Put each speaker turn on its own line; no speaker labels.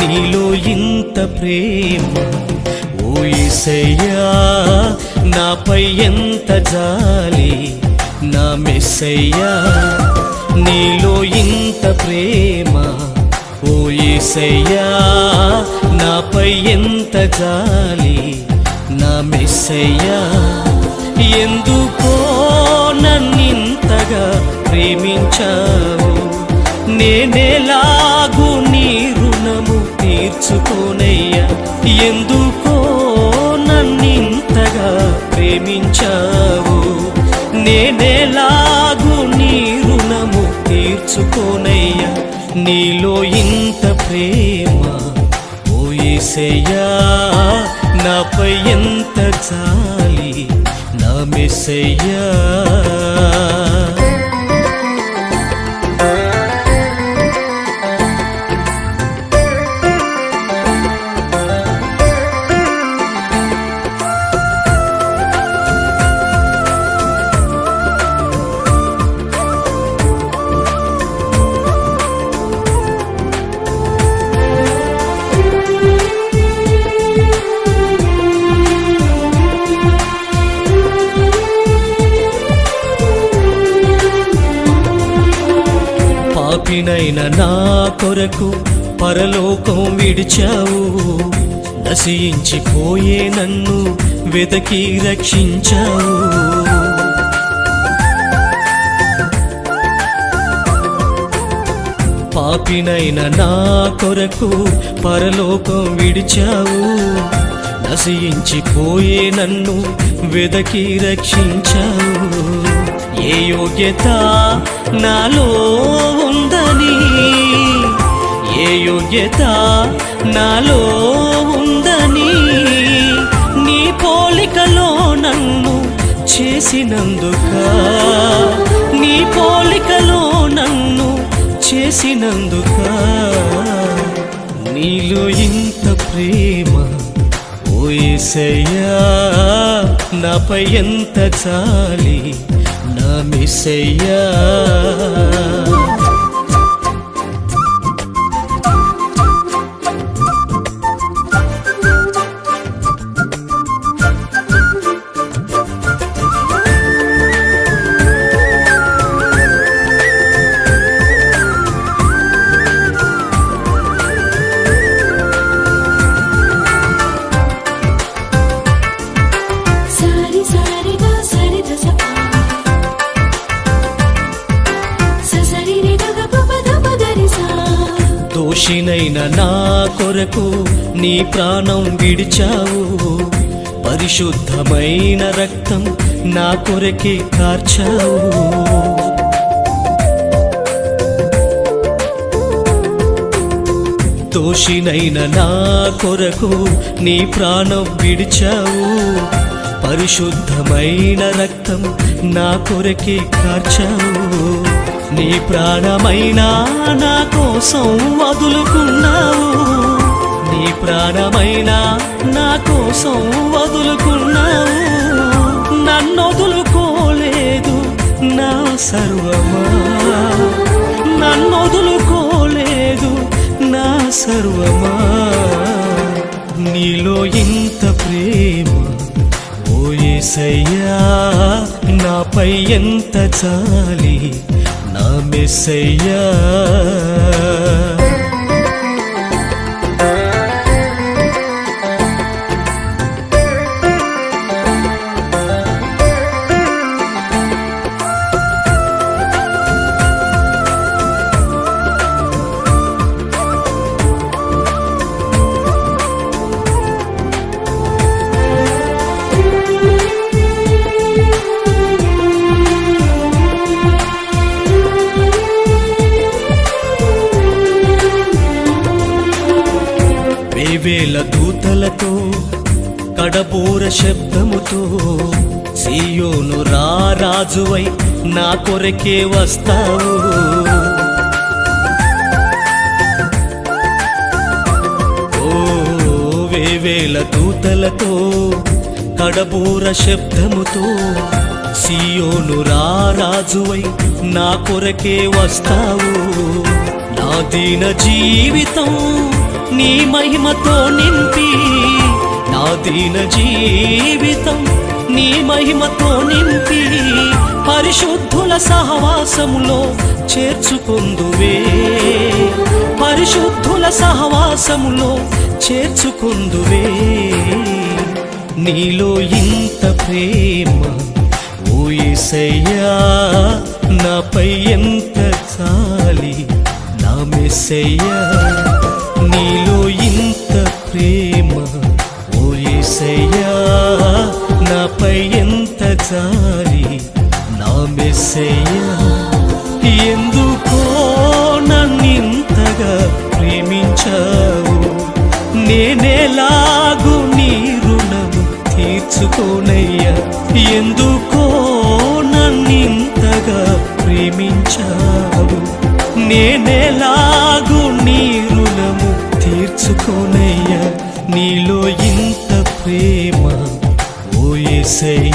నీలో ఇంత ప్రేమ ఓ యేసయ్యా నాపై ఎంత జాలి నా మెస్సయ్యా నీలో ఇంత ప్రేమ ఓ యేసయ్యా నాపై ఎంత జాలి నా మెస్సయ్యా ఎందుకో నన్నింతగా ప్రేమించావు నేనేలాగు నీ రుణము తీర్చుకోనయ్యా ఎందుకో నన్నింతగా ప్రేమించావు నేనేలాగు నీ రుణము తీర్చుకోనయ్యా నీలో ఇంత ప్రేమ ఓ యేసయ్యా నాపై ఎంత చాలి నా మెస్సయ్యా పాపినైన నా కొరకు పరలోకం విడిచావు నశించిపోయే నన్ను వెతకి రక్షించావు పాపినైన నా కొరకు పరలోకం విడిచావు నశించిపోయే నన్ను వెదకి రక్షించావు ఏ యోగ్యత నాలో ఉందని ఏ యోగ్యత నాలో ఉందని నీ పోలికలో నన్ను చేసినందుక నీ పోలికలో నన్ను చేసినందుక నీలో ఇంత ప్రేమ ఓ యేసయ్యా నాపై ఎంత చాలి నా మిస్సయ్యా
సారి సారి గా సరి ద స ప స సరి రి ద గ ప ప ద ప ద రి సా
దోషినైన నా కొరకు నీ ప్రాణం విడిచావు పరిశుద్ధమైన రక్తం నా కొరకే కార్చావు దోషినైన నా కొరకు నీ ప్రాణం విడిచావు పరిశుద్ధమైన రక్తం నా కొరకే కార్చావు నీ ప్రాణమైన నా కోసం వదులుకున్నావు నీ ప్రాణమైన నా కోసం వదులుకున్నావు నన్ను వదులుకోలేదు నా సర్వమా నన్ను వదులుకోలేదు నా సర్వమా నీలో ఇంత ప్రేమ ఓ యేసయ్యా నాపై ఎంత చాలి నా మెస్సయ్యా వేవేల దూతలతో కడబూర శబ్దముతో సీయోను రారాజువై నా కొరకే వస్తావు ఓ వేవేల దూతలతో కడబూర శబ్దముతో సియోను రారాజువై నా కొరకే వస్తావు నా దీన జీవితం నీ మహిమతో నింపి నా దీన జీవితం నీ మహిమతో నింపి పరిశుద్ధుల సహవాసములో చేర్చుకుందువే పరిశుద్ధుల సహవాసములో చేర్చుకుందువే నీలో ఇంత ప్రేమ ఓ యేసయ్యా నాపై ఎంత చాలి నా మెస్సయ్యా నీలో ఇంత ప్రేమ ఓ యేసయ్యా నాపై ఎంత చాలి నా మెస్సయ్యా ఎందుకో నన్నింతగా ప్రేమించావు నేనేలాగు నీ రుణము తీర్చుకోనయ్యా ఎందుకో నన్నింతగా ప్రేమించావు నేనేలాగు నీ రుణము తీర్చుకోనయ్యా నీలో ఇంత ప్రేమ ఓ యేసయ్యా